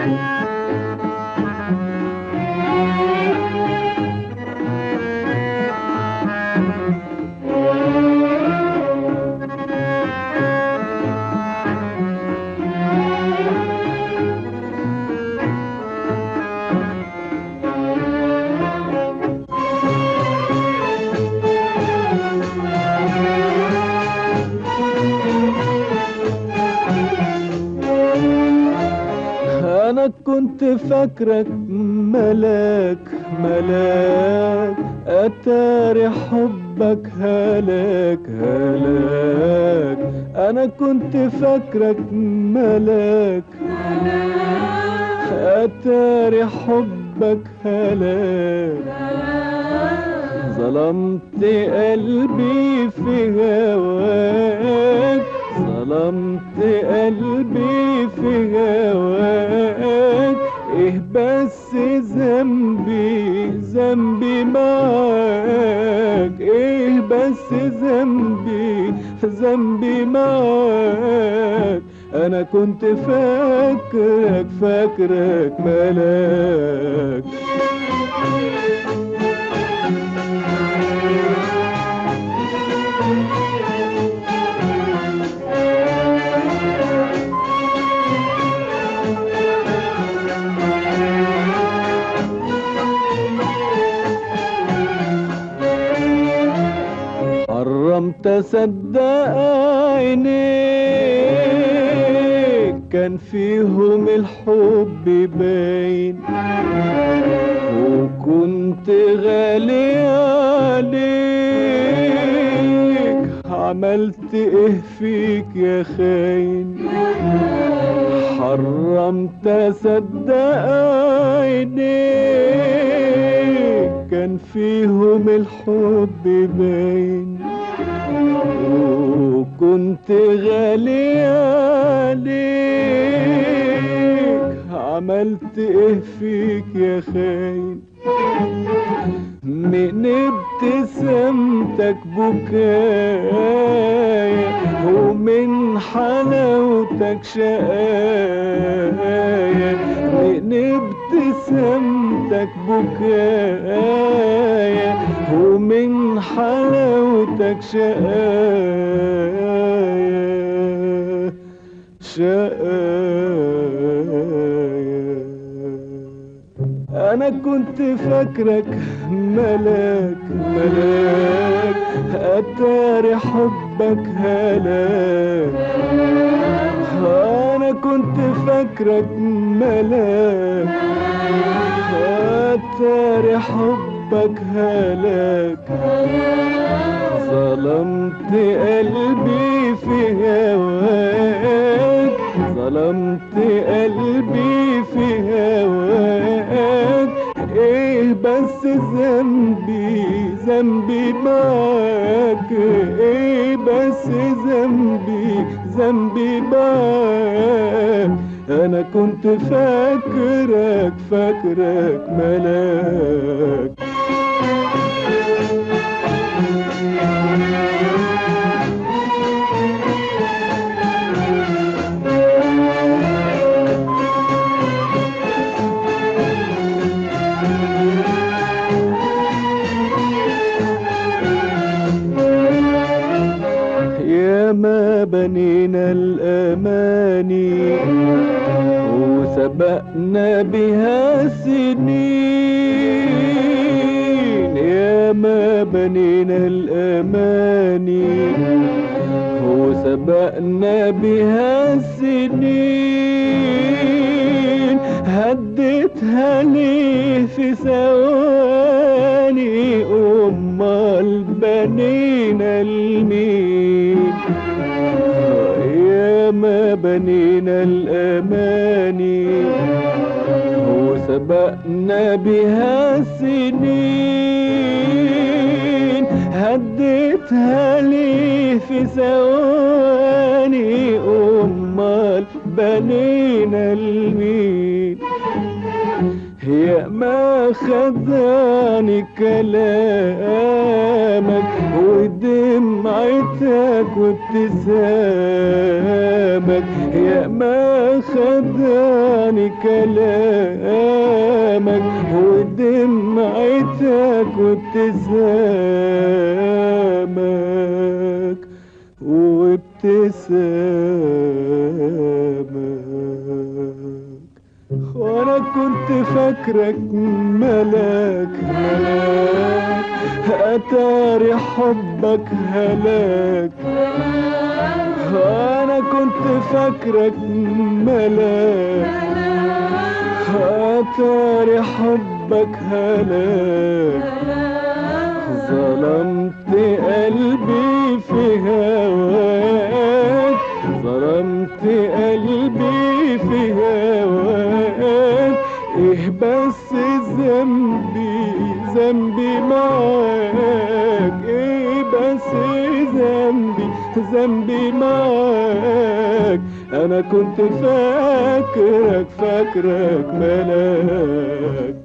انا كنت فاكرك ملاك ملاك اتاري حبك هلاك هلاك انا كنت فاكرك ملاك اتاري حبك هلاك ظلمت قلبي في هواك ظلمت قلبي في هواك ايه بس ذنبي ذنبي معاك ايه بس ذنبي ذنبي معاك انا كنت فاكرك فاكرك ملاك حرمت اصدق عينيك كان فيهم الحب باين وكنت غالي عليك عملت ايه فيك يا خاين حرمت اصدق عينيك كان فيهم الحب باين وكنت غالي عليك عملت ايه فيك يا خاين من ابتسامتك بكايا ومن حلاوتك شقايا من ابتسامتك بكايا ومن حلاوتك شقايا شقايا انا كنت فاكرك ملاك ملاك اتاري حبك هلاك انا كنت فاكرك ملاك اتاري حبك هلاك ظلمت قلبي في هواك ظلمت قلبي في هواك ايه بس ذنبي ذنبي معاك ايه بس ذنبي ذنبي معاك انا كنت فاكرك فاكرك ملاك يا ما بنينا الأماني وسبقنا بها سنين يا ما بنينا الأماني وسبقنا بها سنين هديتها ليه في ثواني أمال بنينا المين يا ما بنينا الأماني وسبقنا بها سنين هديتها لي في ثواني أمال بنينا المين يا ما خدعني كلامك ودي ودمعتك وابتسامك يا ما خدعني كلامك ودمعتك وابتسامك وابتسامك وانا كنت فاكرك ملاك ملاك اتاري حبك هلاك انا كنت فاكرك ملاك اتاري حبك هلاك ظلمت قلبي في هواك ظلمت قلبي في هواك ايه بس ذنبي ذنبي معاك ايه بس ذنبي ذنبي معاك انا كنت فاكرك فاكرك ملاك